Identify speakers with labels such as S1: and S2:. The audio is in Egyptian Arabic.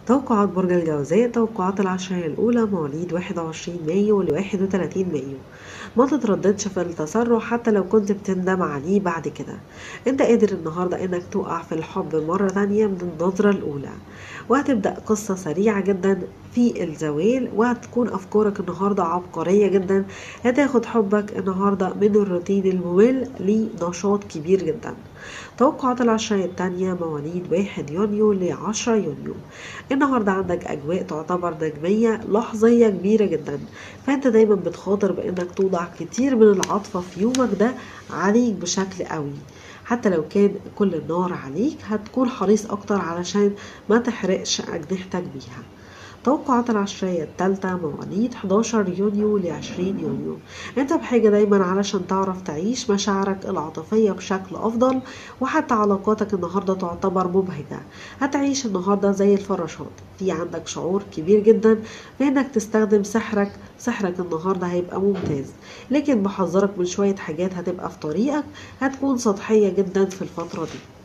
S1: توقعات برج الجوزاء توقعات العشرية الأولى مواليد 21 مايو ل 31 مايو ما تترددش في التسرع حتى لو كنت بتندم عليه بعد كده انت قادر النهاردة انك تقع في الحب مرة تانية من النظرة الأولى وهتبدأ قصة سريعة جدا في الزوال وهتكون أفكارك النهاردة عبقرية جدا هتاخد حبك النهاردة من الروتين الممل لنشاط كبير جدا توقعات العشرية التانية مواليد واحد يونيو لعشرة يونيو النهاردة عندك أجواء تعتبر نجمية لحظية كبيرة جدا فأنت دايما بتخاطر بأنك توضع كتير من العاطفة في يومك ده عليك بشكل قوي حتى لو كان كل النار عليك هتكون حريص أكتر علشان ما تحرقش أجنحتك بيها توقعات العشرية التالتة مواليد 11 يونيو ل 20 يونيو انت بحاجة دايما علشان تعرف تعيش مشاعرك العاطفية بشكل أفضل وحتى علاقاتك النهاردة تعتبر مبهجة هتعيش النهاردة زي الفراشات في عندك شعور كبير جدا بانك تستخدم سحرك سحرك النهاردة هيبقى ممتاز لكن بحذرك من شوية حاجات هتبقى في طريقك هتكون سطحية جدا في الفترة دي